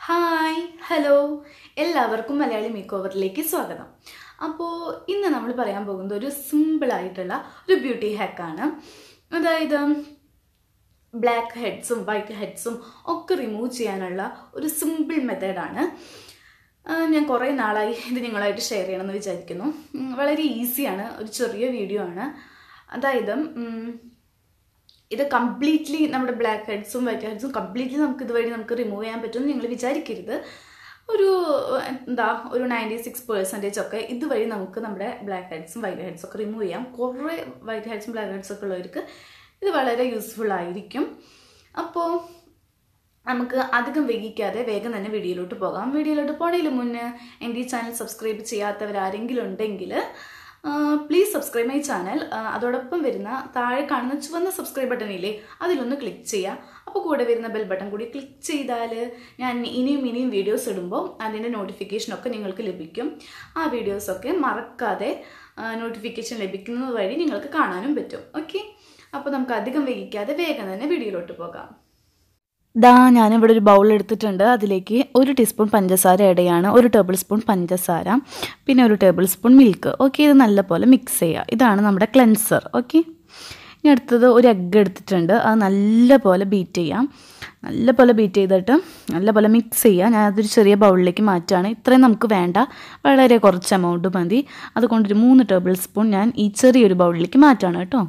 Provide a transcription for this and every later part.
Hi hello എല്ലാവർക്കും Malayali make ഓവറിലേക്ക് സ്വാഗതം അപ്പോൾ ഇന്ന് നമ്മൾ പറയാൻ പോകുന്നത് ഒരു സിമ്പിൾ ആയിട്ടുള്ള ഒരു ബ്യൂട്ടി ഹാക്കാണ് അതായത് ബ്ലാക്ക് ഹെഡ്സും വൈറ്റ് ഹെഡ്സും ഒക്കെ റിമൂവ് ചെയ്യാനുള്ള ഒരു സിമ്പിൾ മെത്തേഡാണ് ഞാൻ കുറേ നാളായി ഇത് നിങ്ങളായിട്ട് ഷെയർ ചെയ്യണമെന്ന് വിചാരിക്കുന്നു ഉം, വളരെ ഈസിയാണ് ഒരു ചെറിയ വീഡിയോ ആണ് അതായത് ഉം, ഇത് കംപ്ലീറ്റ്ലി നമ്മുടെ ബ്ലാക്ക് ഹെഡ്സും വൈറ്റ് ഹെഡ്സും കംപ്ലീറ്റ്ലി നമുക്ക് ഇതുവഴി നമുക്ക് റിമൂവ് ചെയ്യാൻ പറ്റുമെന്ന് നിങ്ങൾ വിചാരിക്കരുത് ഒരു എന്താ ഒരു നയൻറ്റി സിക്സ് പെർസെൻറ്റേജ് ഒക്കെ ഇതുവഴി നമുക്ക് നമ്മുടെ ബ്ലാക്ക് ഹെഡ്സും വൈറ്റ് ഹെഡ്സും ഒക്കെ റിമൂവ് ചെയ്യാം കുറേ വൈറ്റ് ഹെഡ്സും ബ്ലാക്ക് ഹെഡ്സും ഒക്കെ ഉള്ളവർക്ക് ഇത് വളരെ യൂസ്ഫുൾ ആയിരിക്കും അപ്പോൾ നമുക്ക് അധികം വൈകിക്കാതെ വേഗം തന്നെ വീഡിയോയിലോട്ട് പോകാം വീഡിയോയിലോട്ട് പോണതിന് മുന്നേ എൻ്റെ ഈ ചാനൽ സബ്സ്ക്രൈബ് ചെയ്യാത്തവരാരെങ്കിലും ഉണ്ടെങ്കിൽ പ്ലീസ് സബ്സ്ക്രൈബ് മൈ ചാനൽ അതോടൊപ്പം വരുന്ന താഴെ കാണുന്ന ചുവന്ന സബ്സ്ക്രൈബ് ബട്ടൺ ഇല്ലേ അതിലൊന്ന് ക്ലിക്ക് ചെയ്യുക അപ്പോൾ കൂടെ വരുന്ന ബെൽ ബട്ടൺ കൂടി ക്ലിക്ക് ചെയ്താൽ ഞാൻ ഇനിയും ഇനിയും വീഡിയോസ് ഇടുമ്പോൾ അതിൻ്റെ നോട്ടിഫിക്കേഷനൊക്കെ നിങ്ങൾക്ക് ലഭിക്കും ആ വീഡിയോസൊക്കെ മറക്കാതെ നോട്ടിഫിക്കേഷൻ ലഭിക്കുന്നത് വഴി നിങ്ങൾക്ക് കാണാനും പറ്റും ഓക്കെ അപ്പോൾ നമുക്ക് അധികം വൈകിക്കാതെ വേഗം തന്നെ വീഡിയോയിലോട്ട് പോകാം ദാ ഞാനിവിടെ ഒരു ബൗൾ എടുത്തിട്ടുണ്ട് അതിലേക്ക് ഒരു ടീസ്പൂൺ പഞ്ചസാര ഇടയാണ് ഒരു ടേബിൾ സ്പൂൺ പഞ്ചസാര പിന്നെ ഒരു ടേബിൾ സ്പൂൺ മിൽക്ക് ഓക്കെ ഇത് നല്ലപോലെ മിക്സ് ചെയ്യുക ഇതാണ് നമ്മുടെ ക്ലെൻസർ ഓക്കെ ഇനി അടുത്തത് ഒരു എഗ്ഗ് എടുത്തിട്ടുണ്ട് അത് നല്ലപോലെ ബീറ്റ് ചെയ്യാം നല്ലപോലെ ബീറ്റ് ചെയ്തിട്ട് നല്ലപോലെ മിക്സ് ചെയ്യുക ഞാൻ അതൊരു ചെറിയ ബൗളിലേക്ക് മാറ്റുകയാണ് ഇത്രയും നമുക്ക് വേണ്ട വളരെ കുറച്ച് എമൗണ്ട് മതി അതുകൊണ്ടൊരു മൂന്ന് ടേബിൾ സ്പൂൺ ഞാൻ ഈ ചെറിയൊരു ബൗളിലേക്ക് മാറ്റുകയാണ് കേട്ടോ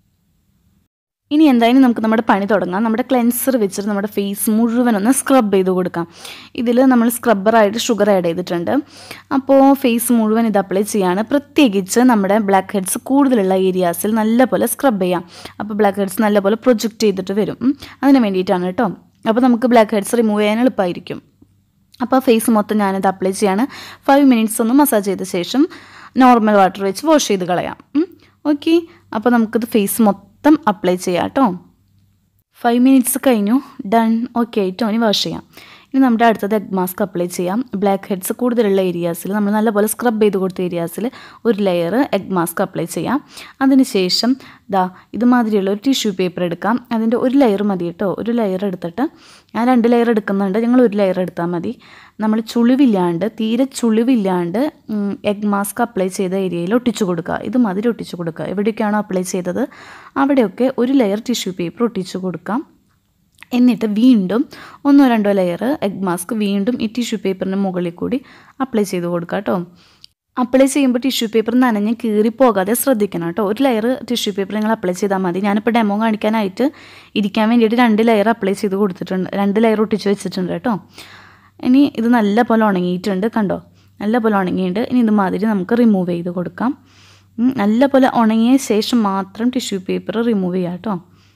ഇനി എന്തായാലും നമുക്ക് നമ്മുടെ പണി തുടങ്ങാം നമ്മുടെ ക്ലെൻസർ വെച്ചിട്ട് നമ്മുടെ ഫേസ് മുഴുവൻ ഒന്ന് സ്ക്രബ് ചെയ്ത് കൊടുക്കാം ഇതിൽ നമ്മൾ സ്ക്രബ്ബറായിട്ട് ഷുഗർ ആഡ് ചെയ്തിട്ടുണ്ട് അപ്പോൾ ഫേസ് മുഴുവൻ ഇത് അപ്ലൈ ചെയ്യാണ് പ്രത്യേകിച്ച് നമ്മുടെ ബ്ലാക്ക് ഹെഡ്സ് കൂടുതലുള്ള ഏരിയാസിൽ നല്ലപോലെ സ്ക്രബ് ചെയ്യാം അപ്പോൾ ബ്ലാക്ക് ഹെഡ്സ് നല്ലപോലെ പ്രൊജക്റ്റ് ചെയ്തിട്ട് വരും ഉം. അതിന് വേണ്ടിയിട്ടാണ് കേട്ടോ അപ്പോൾ നമുക്ക് ബ്ലാക്ക് ഹെഡ്സ് റിമൂവ് ചെയ്യാൻ എളുപ്പമായിരിക്കും അപ്പോൾ ഫേസ് മൊത്തം ഞാനിത് അപ്ലൈ ചെയ്യാണ് ഫൈവ് മിനിറ്റ്സ് ഒന്ന് മസാജ് ചെയ്ത ശേഷം നോർമൽ വാട്ടർ വെച്ച് വാഷ് ചെയ്ത് കളയാം ഓക്കെ അപ്പോൾ നമുക്കിത് ഫേസ് മൊത്തം അപ്ലൈ ചെയ്യാം കേട്ടോ ഫൈവ് മിനിറ്റ്സ് കഴിഞ്ഞു ഡൺ ഓക്കെ ആയിട്ടോ ഇനി വാഷ് ചെയ്യാം ഇനി നമ്മുടെ അടുത്തത് എഗ് മാസ്ക് അപ്ലൈ ചെയ്യാം ബ്ലാക്ക് ഹെഡ്സ് കൂടുതലുള്ള ഏരിയാസിൽ നമ്മൾ നല്ലപോലെ സ്ക്രബ് ചെയ്ത് കൊടുത്ത ഏരിയാസിൽ ഒരു ലെയർ എഗ് മാസ്ക് അപ്ലൈ ചെയ്യാം അതിനുശേഷം ദാ ഇതുമാതിരിയുള്ള ഒരു ടിഷ്യൂ പേപ്പർ എടുക്കാം അതിൻ്റെ ഒരു ലെയർ മതി കേട്ടോ ഒരു ലെയർ എടുത്തിട്ട് ഞാൻ രണ്ട് ലെയർ എടുക്കുന്നുണ്ട് ഞങ്ങൾ ഒരു ലെയർ എടുത്താൽ മതി നമ്മൾ ചുളിവില്ലാണ്ട് തീരെ ചുളിവില്ലാണ്ട് എഗ് മാസ്ക് അപ്ലൈ ചെയ്ത ഏരിയയിൽ ഒട്ടിച്ചു കൊടുക്കുക ഇതുമാതിരി ഒട്ടിച്ചു കൊടുക്കുക എവിടെയൊക്കെയാണോ അപ്ലൈ ചെയ്തത് അവിടെയൊക്കെ ഒരു ലെയർ ടിഷ്യൂ പേപ്പർ ഒട്ടിച്ചു കൊടുക്കാം എന്നിട്ട് വീണ്ടും ഒന്നോ രണ്ടോ ലെയർ എഗ് മാസ്ക് വീണ്ടും ഈ ടിഷ്യൂ പേപ്പറിന് മുകളിൽ കൂടി അപ്ലൈ ചെയ്ത് കൊടുക്കുക കേട്ടോ അപ്ലൈ ചെയ്യുമ്പോൾ ടിഷ്യൂ പേപ്പർ നനഞ്ഞ് കീറി പോകാതെ ശ്രദ്ധിക്കണം കേട്ടോ ഒരു ലെയർ ടിഷ്യൂ പേപ്പർ നിങ്ങൾ അപ്ലൈ ചെയ്താൽ മതി ഞാനിപ്പോൾ ഡെമോ കാണിക്കാനായിട്ട് ഇരിക്കാൻ വേണ്ടിയിട്ട് രണ്ട് ലെയർ അപ്ലൈ ചെയ്ത് കൊടുത്തിട്ടുണ്ട് രണ്ട് ലെയർ ഒട്ടിച്ച് വെച്ചിട്ടുണ്ട് കേട്ടോ ഇനി ഇത് നല്ല പോലെ ഉണങ്ങിയിട്ടുണ്ട് കണ്ടോ നല്ല പോലെ ഉണങ്ങിയിട്ടുണ്ട് ഇനി ഇതുമാതിരി നമുക്ക് റിമൂവ് ചെയ്ത് കൊടുക്കാം ഉം, നല്ല പോലെ ഉണങ്ങിയ ശേഷം മാത്രം ടിഷ്യൂ പേപ്പർ റിമൂവ് ചെയ്യാം കേട്ടോ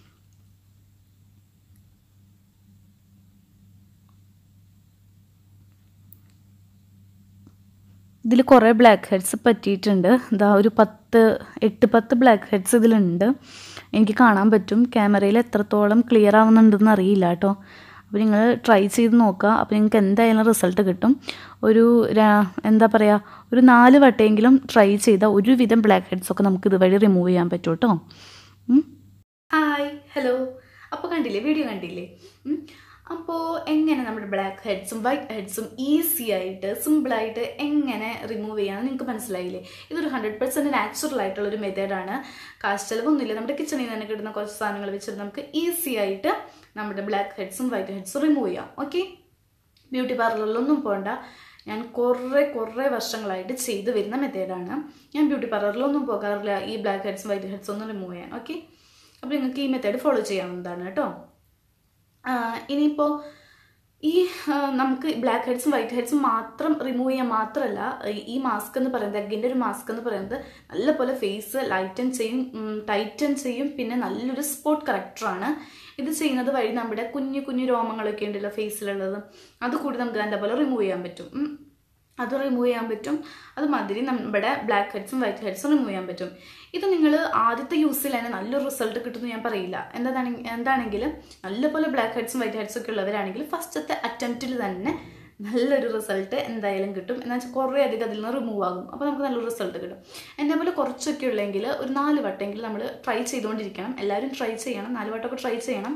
ഇതിൽ കുറേ ബ്ലാക്ക് ഹെഡ്സ് പറ്റിയിട്ടുണ്ട് ഇതാ ഒരു പത്ത് എട്ട് പത്ത് ബ്ലാക്ക് ഹെഡ്സ് ഇതിലുണ്ട് എനിക്ക് കാണാൻ പറ്റും ക്യാമറയിൽ എത്രത്തോളം ക്ലിയർ ആവുന്നുണ്ടെന്ന് അറിയില്ല കേട്ടോ അപ്പോൾ നിങ്ങൾ ട്രൈ ചെയ്ത് നോക്കുക അപ്പോൾ നിങ്ങൾക്ക് എന്തായാലും റിസൾട്ട് കിട്ടും ഒരു രാ- എന്താ പറയുക ഒരു നാല് വട്ടമെങ്കിലും ട്രൈ ചെയ്താൽ ഒരുവിധം ബ്ലാക്ക് ഹെഡ്സ് ഒക്കെ നമുക്ക് ഇതുവഴി റിമൂവ് ചെയ്യാൻ പറ്റും കേട്ടോ ഉം. ഹായ് ഹലോ അപ്പോൾ കണ്ടില്ലേ വീഡിയോ കണ്ടില്ലേ ഉം. അപ്പോൾ എങ്ങനെ നമ്മുടെ ബ്ലാക്ക് ഹെഡ്സും വൈറ്റ് ഹെഡ്സും ഈസി ആയിട്ട് സിമ്പിളായിട്ട് എങ്ങനെ റിമൂവ് ചെയ്യാമെന്ന് നിങ്ങൾക്ക് മനസ്സിലായില്ലേ ഇതൊരു ഹൺഡ്രഡ് പെർസെൻറ്റ് നാച്ചുറൽ ആയിട്ടുള്ള ഒരു മെത്തേഡാണ് കാശ് ചിലവൊന്നുമില്ല നമ്മുടെ കിച്ചണിൽ തന്നെ കിട്ടുന്ന കുറച്ച് സാധനങ്ങൾ വെച്ചിട്ട് നമുക്ക് ഈസി ആയിട്ട് നമ്മുടെ ബ്ലാക്ക് ഹെഡ്സും വൈറ്റ് ഹെഡ്സും റിമൂവ് ചെയ്യാം ഓക്കെ ബ്യൂട്ടി പാർലറിലൊന്നും പോകണ്ട ഞാൻ കുറേ കുറേ വർഷങ്ങളായിട്ട് ചെയ്തു വരുന്ന മെത്തേഡാണ് ഞാൻ ബ്യൂട്ടി പാർലറിലൊന്നും പോകാറില്ല ഈ ബ്ലാക്ക് ഹെഡ്സും വൈറ്റ് ഹെഡ്സും ഒന്നും റിമൂവ് ചെയ്യാൻ ഓക്കെ അപ്പോൾ നിങ്ങൾക്ക് ഈ മെത്തേഡ് ഫോളോ ചെയ്യാവുന്നതാണ് കേട്ടോ ഇനിയിപ്പോൾ ഈ ആ, നമുക്ക് ബ്ലാക്ക് ഹെഡ്സും വൈറ്റ് ഹെഡ്സും മാത്രം റിമൂവ് ചെയ്യാൻ മാത്രമല്ല ഈ- ഈ മാസ്ക് എന്ന് പറയുന്നത് എഗിൻ്റെ ഒരു മാസ്ക് എന്ന് പറയുന്നത് നല്ലപോലെ ഫേസ് ലൈറ്റൻ ചെയ്യും ടൈറ്റൻ ചെയ്യും പിന്നെ നല്ലൊരു സ്പോട്ട് കറക്റ്ററാണ് ഇത് ചെയ്യുന്നത് വഴി നമ്മുടെ കുഞ്ഞു കുഞ്ഞു രോമങ്ങളൊക്കെ ഉണ്ടല്ലോ ഫേസിലുള്ളത് അത് കൂടി നമുക്ക് നല്ലപോലെ റിമൂവ് ചെയ്യാൻ പറ്റും ഉം. അത് റിമൂവ് ചെയ്യാൻ പറ്റും അത് മാതിരി നമ്മുടെ ബ്ലാക്ക് ഹെഡ്സും വൈറ്റ് ഹെഡ്സും റിമൂവ് ചെയ്യാൻ പറ്റും ഇത് നിങ്ങൾ ആദ്യത്തെ യൂസിൽ തന്നെ നല്ലൊരു റിസൾട്ട് കിട്ടുമെന്ന് ഞാൻ പറയില്ല എന്താണ് എന്താണെങ്കിൽ നല്ലപോലെ ബ്ലാക്ക് ഹെഡ്സും വൈറ്റ് ഹെഡ്സും ഒക്കെ ഉള്ളവരാണെങ്കിൽ ഫസ്റ്റത്തെ അറ്റംപ്റ്റിൽ തന്നെ നല്ലൊരു റിസൾട്ട് എന്തായാലും കിട്ടും എന്ന് വെച്ചാൽ കുറേ അധികം അതിൽ നിന്ന് റിമൂവ് ആകും അപ്പോൾ നമുക്ക് നല്ലൊരു റിസൾട്ട് കിട്ടും എന്നെ പോലെ കുറച്ചൊക്കെ ഉള്ളെങ്കിൽ ഒരു നാല് വട്ടമെങ്കിലും നമ്മൾ ട്രൈ ചെയ്തുകൊണ്ടിരിക്കണം എല്ലാവരും ട്രൈ ചെയ്യണം നാല് വട്ടമൊക്കെ ട്രൈ ചെയ്യണം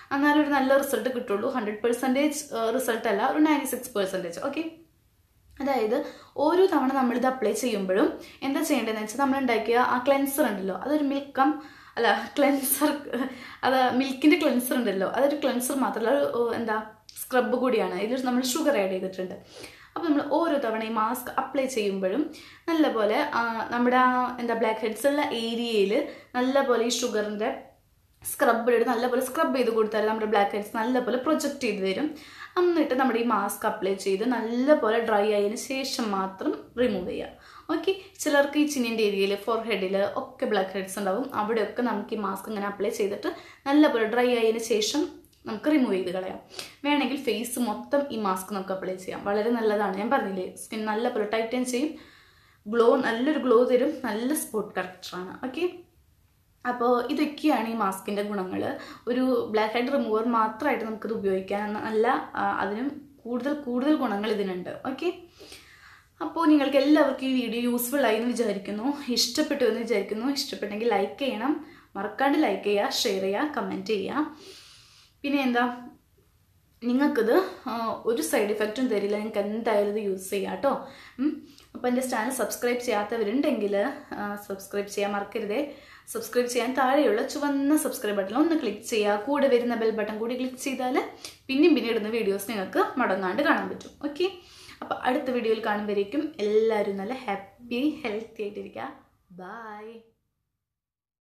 എന്നാലും ഒരു നല്ല റിസൾട്ട് കിട്ടുള്ളൂ ഹൺഡ്രഡ് പെർസെൻറ്റേജ് റിസൾട്ട് അല്ല ഒരു നയൻറ്റി സിക്സ് പെർസെൻറ്റേജ് ഓക്കെ അതായത് ഓരോ തവണ നമ്മളിത് അപ്ലൈ ചെയ്യുമ്പോഴും എന്താ ചെയ്യേണ്ടതെന്ന് വെച്ചാൽ നമ്മൾ ഉണ്ടാക്കിയ ആ ക്ലെൻസർ ഉണ്ടല്ലോ അതൊരു മിൽക്കം അല്ല ക്ലെൻസർ അത് മിൽക്കിൻ്റെ ക്ലെൻസർ ഉണ്ടല്ലോ അതൊരു ക്ലെൻസർ മാത്രമല്ല ഒരു ഓ, എന്താ സ്ക്രബ് കൂടിയാണ് ഇതിൽ നമ്മൾ ഷുഗർ ആഡ് ചെയ്തിട്ടുണ്ട് അപ്പോൾ നമ്മൾ ഓരോ തവണ ഈ മാസ്ക് അപ്ലൈ ചെയ്യുമ്പോഴും നല്ലപോലെ ആ, നമ്മുടെ ആ എന്താ ബ്ലാക്ക് ഹെഡ്സ് ഉള്ള ഏരിയയിൽ നല്ലപോലെ ഈ ഷുഗറിൻ്റെ സ്ക്രബ് ഇട്ട് നല്ലപോലെ സ്ക്രബ് ചെയ്ത് കൊടുത്താൽ നമ്മുടെ ബ്ലാക്ക് ഹെഡ്സ് നല്ലപോലെ പ്രൊജക്റ്റ് ചെയ്ത് വരും എന്നിട്ട് നമ്മുടെ ഈ മാസ്ക് അപ്ലൈ ചെയ്ത് നല്ലപോലെ ഡ്രൈ ആയതിനു ശേഷം മാത്രം റിമൂവ് ചെയ്യുക ഓക്കെ ചിലർക്ക് ഈ ചിന്നിൻ്റെ ഏരിയയിൽ ഫോർ ഹെഡിൽ ഒക്കെ ബ്ലാക്ക് ഹെഡ്സ് ഉണ്ടാവും അവിടെയൊക്കെ നമുക്ക് ഈ മാസ്ക് ഇങ്ങനെ അപ്ലൈ ചെയ്തിട്ട് നല്ലപോലെ ഡ്രൈ ആയതിനു ശേഷം നമുക്ക് റിമൂവ് ചെയ്ത് കളയാം വേണമെങ്കിൽ ഫേസ് മൊത്തം ഈ മാസ്ക് നമുക്ക് അപ്ലൈ ചെയ്യാം വളരെ നല്ലതാണ് ഞാൻ പറഞ്ഞില്ലേ സ്കിൻ നല്ലപോലെ ടൈറ്റൻ ചെയ്യും ഗ്ലോ നല്ലൊരു ഗ്ലോ തരും നല്ല സ്പോട്ട് കറക്റ്ററാണ് ഓക്കെ അപ്പോൾ ഇതൊക്കെയാണ് ഈ മാസ്കിൻ്റെ ഗുണങ്ങൾ ഒരു ബ്ലാക്ക് ഹെഡ് റിമൂവർ മാത്രമായിട്ട് നമുക്കിത് ഉപയോഗിക്കാൻ അല്ല ആ, അതിനും കൂടുതൽ കൂടുതൽ ഗുണങ്ങൾ ഇതിനുണ്ട് ഓക്കെ അപ്പോൾ നിങ്ങൾക്ക് എല്ലാവർക്കും ഈ വീഡിയോ യൂസ്ഫുൾ ആയി എന്ന് വിചാരിക്കുന്നു ഇഷ്ടപ്പെട്ടു എന്ന് വിചാരിക്കുന്നു ഇഷ്ടപ്പെട്ടെങ്കിൽ ലൈക്ക് ചെയ്യണം മറക്കാണ്ട് ലൈക്ക് ചെയ്യുക ഷെയർ ചെയ്യുക കമൻറ്റ് ചെയ്യുക പിന്നെ എന്താ നിങ്ങൾക്കിത് ആ, ഒരു സൈഡ് ഇഫക്റ്റും തരില്ല നിങ്ങൾക്ക് എന്തായാലും ഇത് യൂസ് ചെയ്യാം കേട്ടോ അപ്പോൾ എൻ്റെ ചാനൽ സബ്സ്ക്രൈബ് ചെയ്യാത്തവരുണ്ടെങ്കിൽ സബ്സ്ക്രൈബ് ചെയ്യാൻ മറക്കരുതേ സബ്സ്ക്രൈബ് ചെയ്യാൻ താഴെയുള്ള ചുവന്ന സബ്സ്ക്രൈബ് ബട്ടൺ ഒന്ന് ക്ലിക്ക് ചെയ്യുക കൂടെ വരുന്ന ബെൽ ബട്ടൺ കൂടി ക്ലിക്ക് ചെയ്താൽ പിന്നെയും പിന്നെ ഇടുന്ന വീഡിയോസ് നിങ്ങൾക്ക് മടങ്ങാണ്ട് കാണാൻ പറ്റും ഓക്കെ അപ്പോൾ അടുത്ത വീഡിയോയിൽ കാണുമ്പോഴേക്കും എല്ലാവരും നല്ല ഹാപ്പി ഹെൽത്തി ആയിട്ടിരിക്കുക ബൈ